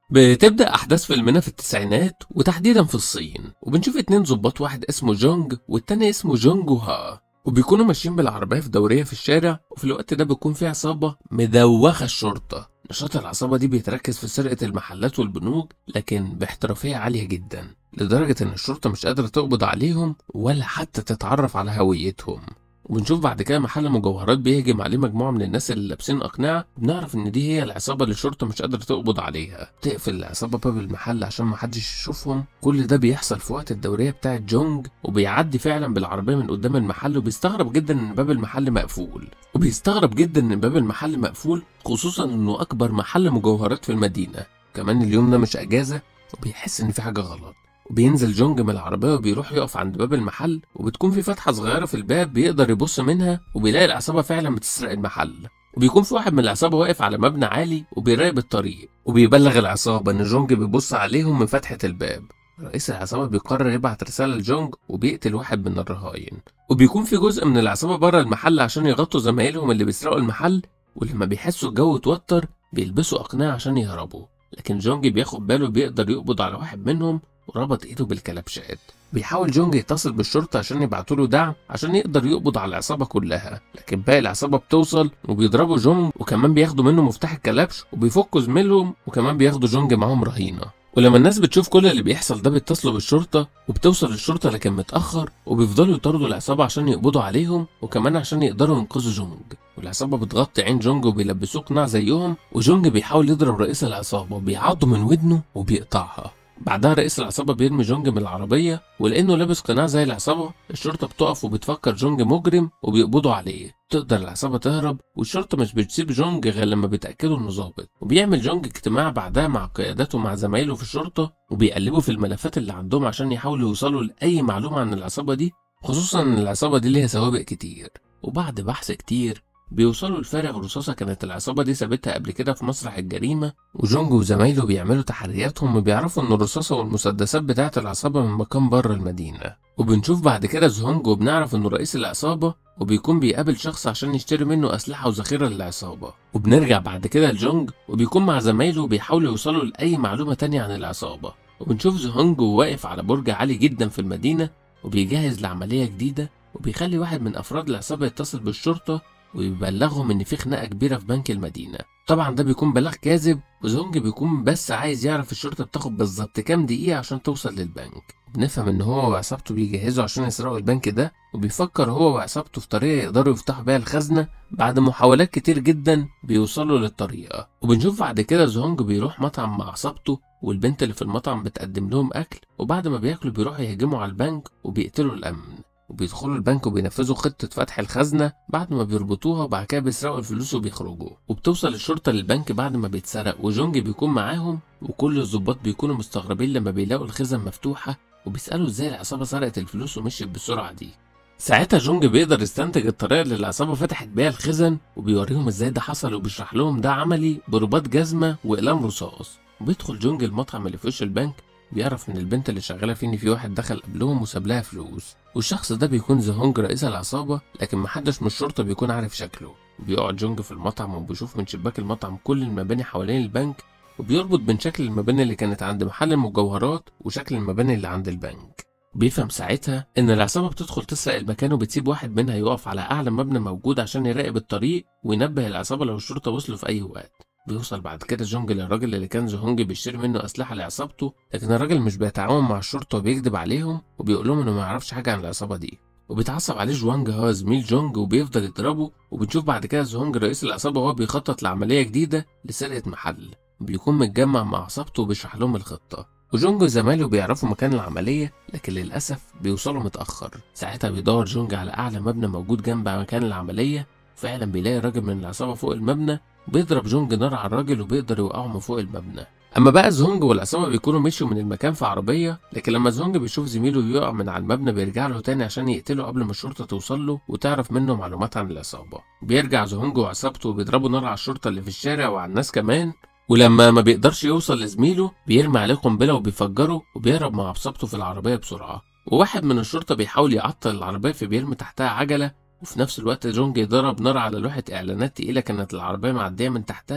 بتبدأ أحداث فيلمنا في التسعينات وتحديدا في الصين وبنشوف اتنين ظباط واحد اسمه جونج والتاني اسمه جونج وها وبيكونوا ماشيين بالعربية في دورية في الشارع وفي الوقت ده بيكون في عصابة مدوخة الشرطة نشاط العصابة دي بيتركز في سرقة المحلات والبنوك لكن باحترافية عالية جدا لدرجة إن الشرطة مش قادرة تقبض عليهم ولا حتى تتعرف على هويتهم وبنشوف بعد كده محل مجوهرات بيهجم عليه مجموعة من الناس اللي لابسين أقنعة بنعرف إن دي هي العصابة اللي الشرطة مش قادرة تقبض عليها تقفل العصابة باب المحل عشان محدش يشوفهم كل ده بيحصل في وقت الدورية بتاعة جونج وبيعدي فعلا بالعربية من قدام المحل وبيستغرب جدا إن باب المحل مقفول وبيستغرب جدا إن باب المحل مقفول خصوصا إنه أكبر محل مجوهرات في المدينة كمان اليوم ده مش أجازة وبيحس إن في حاجة غلط وبينزل جونج من العربية وبيروح يقف عند باب المحل وبتكون في فتحة صغيرة في الباب بيقدر يبص منها وبيلاقي العصابة فعلا بتسرق المحل وبيكون في واحد من العصابة واقف على مبنى عالي وبيراقب الطريق وبيبلغ العصابة إن جونج بيبص عليهم من فتحة الباب رئيس العصابة بيقرر يبعت رسالة لجونج وبيقتل واحد من الرهاين وبيكون في جزء من العصابة بره المحل عشان يغطوا زمايلهم اللي بيسرقوا المحل ولما بيحسوا الجو اتوتر بيلبسوا أقنعة عشان يهربوا لكن جونج بياخد باله بيقدر يقبض على واحد منهم وربط ايده بالكلبشات بيحاول جونج يتصل بالشرطة عشان يبعتوا له دعم عشان يقدر يقبض على العصابة كلها لكن باقي العصابة بتوصل وبيضربوا جونج وكمان بياخدوا منه مفتاح الكلبش وبيفكوا زميلهم وكمان بياخدوا جونج معاهم رهينة ولما الناس بتشوف كل اللي بيحصل ده بيتصلوا بالشرطة وبتوصل الشرطة لكن متأخر وبيفضلوا يطاردوا العصابة عشان يقبضوا عليهم وكمان عشان يقدروا ينقذوا جونج والعصابة بتغطي عين جونج وبيلبسوه قناع زيهم وجونج بيحاول يضرب رئيس العصابة وبيعضه من ودنه وبيقطعها بعدها رئيس العصابة بيرمي جونج من العربية ولأنه لابس قناع زي العصابة الشرطة بتقف وبتفكر جونج مجرم وبيقبضوا عليه تقدر العصابة تهرب والشرطة مش بتسيب جونج غير لما بيتأكدوا إنه ظابط وبيعمل جونج اجتماع بعدها مع قياداته مع زمايله في الشرطة وبيقلبوا في الملفات اللي عندهم عشان يحاولوا يوصلوا لأي معلومة عن العصابة دي خصوصا إن العصابة دي ليها سوابق كتير وبعد بحث كتير بيوصلوا لفارغ رصاصة كانت العصابة دي سابتها قبل كده في مسرح الجريمة وجونج وزمايله بيعملوا تحرياتهم وبيعرفوا إن الرصاصة والمسدسات بتاعة العصابة من مكان بره المدينة وبنشوف بعد كده زهونج وبنعرف إنه رئيس العصابة وبيكون بيقابل شخص عشان يشتري منه أسلحة وذخيرة للعصابة وبنرجع بعد كده لجونج وبيكون مع زمايله وبيحاولوا يوصلوا لأي معلومة تانية عن العصابة وبنشوف زهونج واقف على برج عالي جدا في المدينة وبيجهز لعملية جديدة وبيخلي واحد من أفراد العصابة يتصل بالشرطة ويبلغهم ان في خناقه كبيره في بنك المدينه طبعا ده بيكون بلاغ كاذب وزونج بيكون بس عايز يعرف الشرطه بتاخد بالظبط كام دقيقه عشان توصل للبنك بنفهم ان هو وعصابته بيجهزوا عشان يسرقوا البنك ده وبيفكر هو وعصابته في طريقه يقدروا يفتحوا بيها الخزنه بعد محاولات كتير جدا بيوصلوا للطريقه وبنشوف بعد كده زونج بيروح مطعم مع عصابته والبنت اللي في المطعم بتقدم لهم اكل وبعد ما بياكلوا بيروحوا يهجموا على البنك وبيقتلوا الامن وبيدخلوا البنك وبينفذوا خطة فتح الخزنة بعد ما بيربطوها وبعد كده بيسرقوا الفلوس وبيخرجوا وبتوصل الشرطة للبنك بعد ما بيتسرق وجونج بيكون معاهم وكل الظباط بيكونوا مستغربين لما بيلاقوا الخزن مفتوحة وبيسألوا ازاي العصابة سرقت الفلوس ومشيت بالسرعة دي ساعتها جونج بيقدر يستنتج الطريقة اللي العصابة فتحت بيها الخزن وبيوريهم ازاي ده حصل وبيشرح لهم ده عملي برباط جزمة وإقلام رصاص وبيدخل جونج المطعم اللي في وش البنك بيعرف من البنت اللي شغالة فيه إن في واحد دخل قبلهم وساب لها فلوس والشخص ده بيكون زهونج رئيس العصابة لكن محدش من الشرطة بيكون عارف شكله بيقعد جونج في المطعم وبيشوف من شباك المطعم كل المباني حوالين البنك وبيربط بين شكل المباني اللي كانت عند محل المجوهرات وشكل المباني اللي عند البنك بيفهم ساعتها إن العصابة بتدخل تسرق المكان وبتسيب واحد منها يقف على أعلى مبنى موجود عشان يراقب الطريق وينبه العصابة لو الشرطة وصلوا في أي وقت بيوصل بعد كده جونج للراجل اللي كان زهونج بيشتري منه أسلحة لعصابته لكن الراجل مش بيتعاون مع الشرطة وبيكذب عليهم وبيقول لهم إنه ما يعرفش حاجة عن العصابة دي وبيتعصب عليه جوانج هو زميل جونج وبيفضل يضربه وبنشوف بعد كده زهونج رئيس العصابة وهو بيخطط لعملية جديدة لسرقة محل بيكون متجمع مع عصابته وبيشرح لهم الخطة وجونج وزمايله بيعرفوا مكان العملية لكن للأسف بيوصلوا متأخر ساعتها بيدور جونج على أعلى مبنى موجود جنب مكان العملية فعلا بيلاقي راجل من العصابة فوق المبنى بيضرب جونج نار على الراجل وبيقدر يوقعه من فوق المبنى اما بقى زونج والعصابه بيكونوا مشوا من المكان في عربيه لكن لما زونج بيشوف زميله يقع من على المبنى بيرجع له تاني عشان يقتله قبل ما الشرطه توصل له وتعرف منه معلومات عن العصابه بيرجع زونج وعصابته وبيضربوا نار على الشرطه اللي في الشارع وعلى الناس كمان ولما ما بيقدرش يوصل لزميله بيرمي عليه قنبله وبيفجره وبيهرب مع عصابته في العربيه بسرعه وواحد من الشرطه بيحاول يعطل العربيه فبيرمي تحتها عجله وفي نفس الوقت جونج ضرب نار على لوحة إعلانات تقيلة كانت العربية معدية من تحتها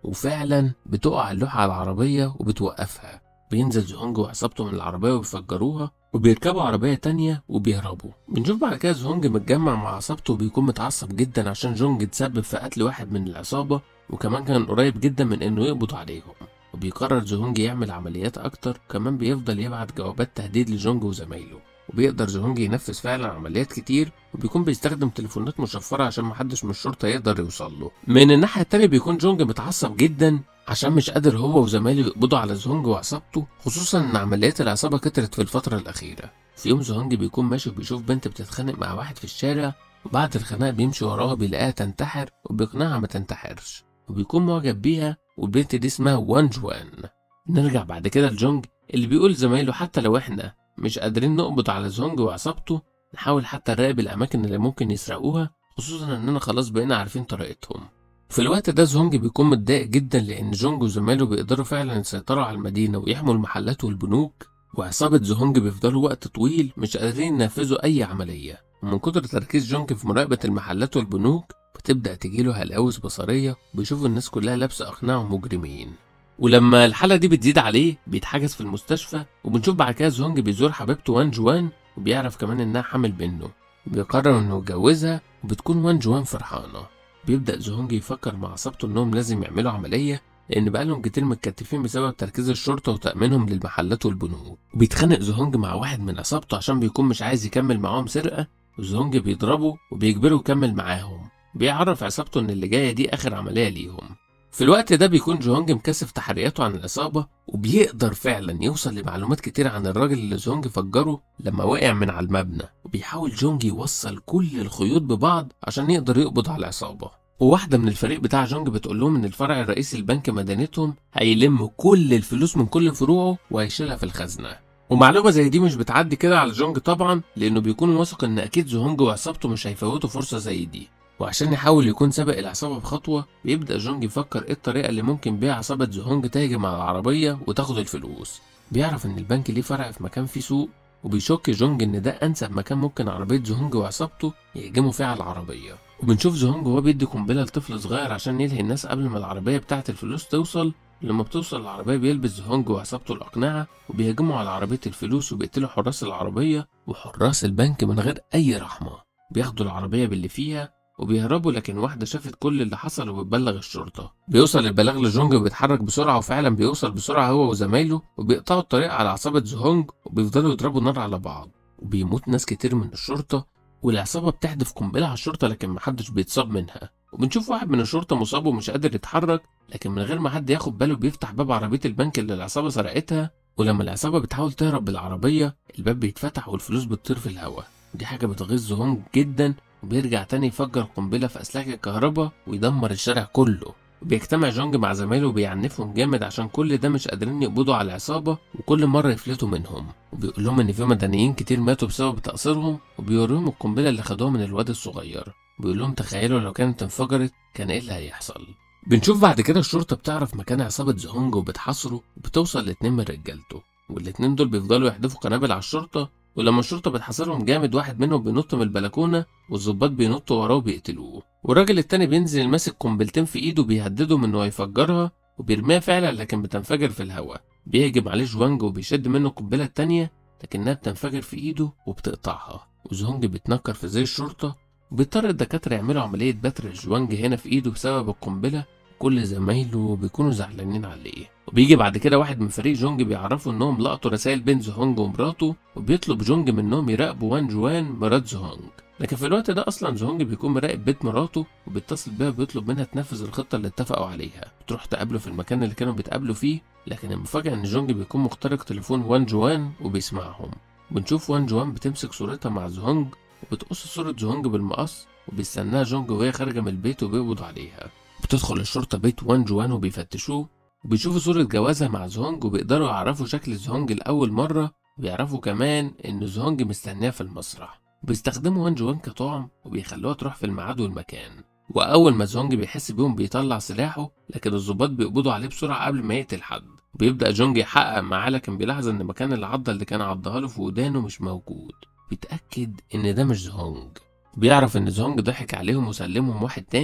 وفعلا بتقع اللوحة على العربية وبتوقفها بينزل زهونج وعصابته من العربية وبيفجروها وبيركبوا عربية تانية وبيهربوا بنشوف بعد كده زهونج متجمع مع عصابته وبيكون متعصب جدا عشان جونج تسبب في قتل واحد من العصابة وكمان كان قريب جدا من انه يقبض عليهم وبيقرر زهونج يعمل عمليات اكتر وكمان بيفضل يبعت جوابات تهديد لجونج وزمايله وبيقدر زهونج ينفذ فعلا عمليات كتير وبيكون بيستخدم تليفونات مشفرة عشان محدش من الشرطة يقدر يوصل له من الناحية التانية بيكون جونج متعصب جدا عشان مش قادر هو وزمايله يقبضوا على زهونج وعصابته خصوصا ان عمليات العصابة كترت في الفترة الأخيرة في يوم زهونج بيكون ماشي وبيشوف بنت بتتخانق مع واحد في الشارع وبعد الخناقة بيمشي وراها بيلاقيها تنتحر وبيقنعها ما تنتحرش وبيكون معجب بيها والبنت دي اسمها وان جوان نرجع بعد كده لجونج اللي بيقول لزمايله حتى لو احنا مش قادرين نقبض على زونج وعصابته نحاول حتى نراقب الأماكن اللي ممكن يسرقوها خصوصا إننا خلاص بقينا عارفين طريقتهم في الوقت ده زونج بيكون متضايق جدا لأن جونج وزمايله بيقدروا فعلا يسيطروا على المدينة ويحموا المحلات والبنوك وعصابة زهونج بيفضلوا وقت طويل مش قادرين ينفذوا أي عملية ومن كتر تركيز جونج في مراقبة المحلات والبنوك بتبدأ تجيله هلاوس بصرية وبيشوف الناس كلها لابسة أقنعة ومجرمين ولما الحالة دي بتزيد عليه بيتحجز في المستشفى وبنشوف بعد كده زونج بيزور حبيبته وان جوان وبيعرف كمان إنها حامل بنته بيقرر إنه يتجوزها وبتكون وان جوان فرحانة بيبدأ زهونج يفكر مع عصابته إنهم لازم يعملوا عملية لأن بقالهم كتير متكتفين بسبب تركيز الشرطة وتأمينهم للمحلات والبنوك وبيتخانق زهونج مع واحد من عصابته عشان بيكون مش عايز يكمل معاهم سرقة وزهونج بيضربه وبيجبره يكمل معاهم بيعرف عصابته إن اللي جاية دي آخر عملية ليهم في الوقت ده بيكون جوهونج مكثف تحرياته عن العصابة وبيقدر فعلا يوصل لمعلومات كتير عن الراجل اللي زونج فجره لما وقع من على المبنى وبيحاول جونج يوصل كل الخيوط ببعض عشان يقدر يقبض على العصابة وواحدة من الفريق بتاع جونج بتقول لهم إن الفرع الرئيسي لبنك مدينتهم هيلم كل الفلوس من كل فروعه وهيشيلها في الخزنة ومعلومة زي دي مش بتعدي كده على جونج طبعا لأنه بيكون واثق إن أكيد زهونج وعصابته مش هيفوتوا فرصة زي دي وعشان يحاول يكون سابق العصابة بخطوة بيبدأ جونج يفكر ايه الطريقة اللي ممكن بيها عصابة زهونج تهجم على العربية وتاخد الفلوس بيعرف ان البنك ليه فرع في مكان فيه سوق وبيشك جونج ان ده انسب مكان ممكن عربية زهونج وعصابته يهجموا فيها على العربية وبنشوف زهونج وهو بيدي قنبلة لطفل صغير عشان يلهي الناس قبل ما العربية بتاعة الفلوس توصل لما بتوصل العربية بيلبس زهونج وعصابته الأقنعة وبيهجموا على عربية الفلوس وبيقتلوا حراس العربية وحراس البنك من غير أي رحمة بياخدوا العربية باللي فيها وبيهربوا لكن واحدة شافت كل اللي حصل وبتبلغ الشرطة بيوصل البلاغ لجونج وبيتحرك بسرعة وفعلا بيوصل بسرعة هو وزمايله وبيقطعوا الطريق على عصابة زهونج وبيفضلوا يضربوا نار على بعض وبيموت ناس كتير من الشرطة والعصابة بتحدف قنبلة على الشرطة لكن محدش بيتصاب منها وبنشوف واحد من الشرطة مصاب ومش قادر يتحرك لكن من غير ما حد ياخد باله بيفتح باب عربية البنك اللي العصابة سرقتها ولما العصابة بتحاول تهرب بالعربية الباب بيتفتح والفلوس بتطير في الهواء ودي حاجة بتغيظ زهونج جدا وبيرجع تاني يفجر قنبلة في أسلاك الكهرباء ويدمر الشارع كله وبيجتمع جونج مع زمايله وبيعنفهم جامد عشان كل ده مش قادرين يقبضوا على العصابة وكل مرة يفلتوا منهم وبيقول لهم إن في مدنيين كتير ماتوا بسبب تقصيرهم وبيوريهم القنبلة اللي خدوها من الواد الصغير بيقول لهم تخيلوا لو كانت انفجرت كان إيه اللي هيحصل بنشوف بعد كده الشرطة بتعرف مكان عصابة زهونج وبتحاصره وبتوصل لاتنين من رجالته والاتنين دول بيفضلوا يحدفوا قنابل على الشرطة ولما الشرطة بتحاصرهم جامد واحد منهم بينط من البلكونة والظباط بينطوا وراه وبيقتلوه والراجل التاني بينزل ماسك قنبلتين في ايده بيهدده من انه هيفجرها وبيرميها فعلا لكن بتنفجر في الهواء بيهجم عليه جوانج وبيشد منه القنبلة التانية لكنها بتنفجر في ايده وبتقطعها وزهونج بيتنكر في زي الشرطة وبيضطر الدكاترة يعملوا عملية بتر جوانج هنا في ايده بسبب القنبلة كل زمايله بيكونوا زعلانين عليه وبيجي بعد كده واحد من فريق جونج بيعرفوا انهم لقطوا رسائل بين زهونج ومراته وبيطلب جونج منهم يراقبوا وان جوان مرات زهونج لكن في الوقت ده اصلا زهونج بيكون مراقب بيت مراته وبيتصل بيها وبيطلب منها تنفذ الخطه اللي اتفقوا عليها بتروح تقابله في المكان اللي كانوا بيتقابلوا فيه لكن المفاجاه ان جونج بيكون مخترق تليفون وان جوان وبيسمعهم بنشوف وان جوان بتمسك صورتها مع زهونج وبتقص صورة زهونج بالمقص وبيستناها جونج وهي خارجة من البيت وبيقبض عليها بتدخل الشرطة بيت وان جوان وبيفتشوه وبيشوفوا صورة جوازها مع زهونج وبيقدروا يعرفوا شكل زهونج لأول مرة وبيعرفوا كمان إن زهونج مستنياه في المسرح بيستخدموا وان جوان كطعم وبيخلوها تروح في الميعاد والمكان وأول ما زهونج بيحس بيهم بيطلع سلاحه لكن الظباط بيقبضوا عليه بسرعة قبل ما يقتل حد بيبدأ جونج يحقق معاه لكن بيلاحظ إن مكان العضة اللي كان عضها له في ودانه مش موجود بيتأكد إن ده مش زهونج بيعرف إن زهونج ضحك عليهم وسلمهم واحد تاني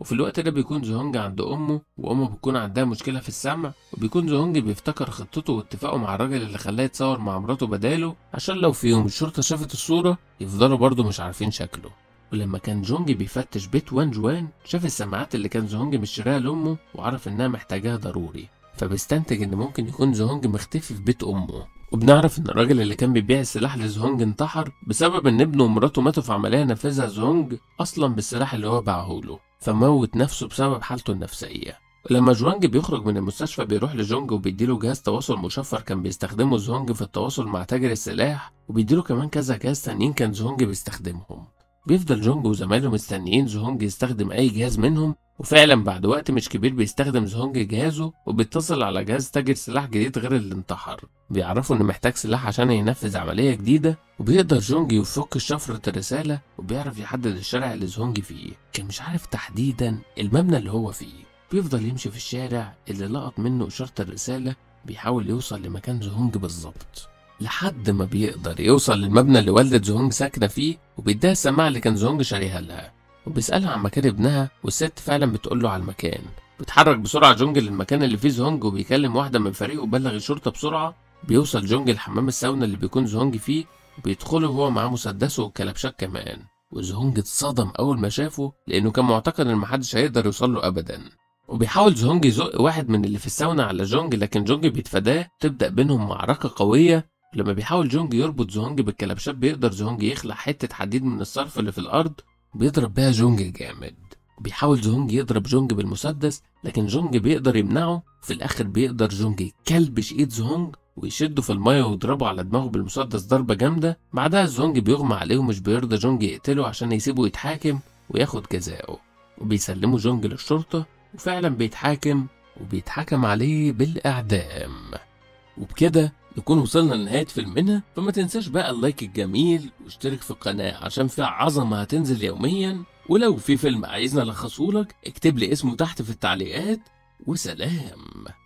وفي الوقت ده بيكون زهونج عند أمه وأمه بتكون عندها مشكلة في السمع وبيكون زهونج بيفتكر خطته واتفاقه مع الراجل اللي خلاه يتصور مع مراته بداله عشان لو في يوم الشرطة شافت الصورة يفضلوا برضه مش عارفين شكله ولما كان جونج بيفتش بيت وان جوان شاف السماعات اللي كان زهونج مشتريها لأمه وعرف إنها محتاجاها ضروري فبيستنتج إن ممكن يكون زهونج مختفي في بيت أمه وبنعرف إن الراجل اللي كان بيبيع السلاح لزهونج انتحر بسبب إن ابنه ومراته ماتوا في عملية نفذها زهونج أصلا بالسلاح اللي هو باعهوله فموت نفسه بسبب حالته النفسية ولما جوانج بيخرج من المستشفى بيروح لجونج وبيديله جهاز تواصل مشفر كان بيستخدمه زهونج في التواصل مع تاجر السلاح وبيديله كمان كذا جهاز تانيين كان زهونج بيستخدمهم بيفضل جونج وزمايله مستنيين زهونج يستخدم أي جهاز منهم وفعلا بعد وقت مش كبير بيستخدم زهونج جهازه وبيتصل على جهاز تاجر سلاح جديد غير اللي انتحر بيعرفوا انه محتاج سلاح عشان ينفذ عملية جديدة وبيقدر جونج يفك شفرة الرسالة وبيعرف يحدد الشارع اللي زهونج فيه كان مش عارف تحديدا المبنى اللي هو فيه بيفضل يمشي في الشارع اللي لقط منه إشارة الرسالة بيحاول يوصل لمكان زهونج بالظبط لحد ما بيقدر يوصل للمبنى اللي والدة زهونج ساكنة فيه وبيديها السماعة اللي كان زهونج شاريها لها وبيسألها عن مكان ابنها والست فعلا بتقول له على المكان بيتحرك بسرعة جونج للمكان اللي فيه زهونج وبيكلم واحدة من فريقه وبلغ الشرطة بسرعة بيوصل جونج لحمام الساونا اللي بيكون زهونج فيه وبيدخله وهو معاه مسدسه والكلبشات كمان وزهونج اتصدم أول ما شافه لأنه كان معتقد إن محدش هيقدر يوصل له أبدا وبيحاول زهونج يزق واحد من اللي في الساونا على جونج لكن جونج بيتفاداه تبدأ بينهم معركة قوية لما بيحاول جونج يربط زهونج بالكلبشات بيقدر زهونج يخلع حتة حديد من الصرف اللي في الأرض بيضرب بيها جونج جامد بيحاول زهونج يضرب جونج بالمسدس لكن جونج بيقدر يمنعه في الآخر بيقدر جونج يكلبش إيد زهونج ويشده في المية ويضربه على دماغه بالمسدس ضربة جامدة بعدها زهونج بيغمى عليه ومش بيرضى جونج يقتله عشان يسيبه يتحاكم وياخد جزاءه وبيسلموا جونج للشرطة وفعلا بيتحاكم وبيتحكم عليه بالإعدام وبكده نكون وصلنا لنهاية فيلمنا فما تنساش بقى اللايك الجميل واشترك في القناة عشان في عظمة هتنزل يوميا ولو في فيلم عايزنا نلخصهولك اكتب لي اسمه تحت في التعليقات وسلام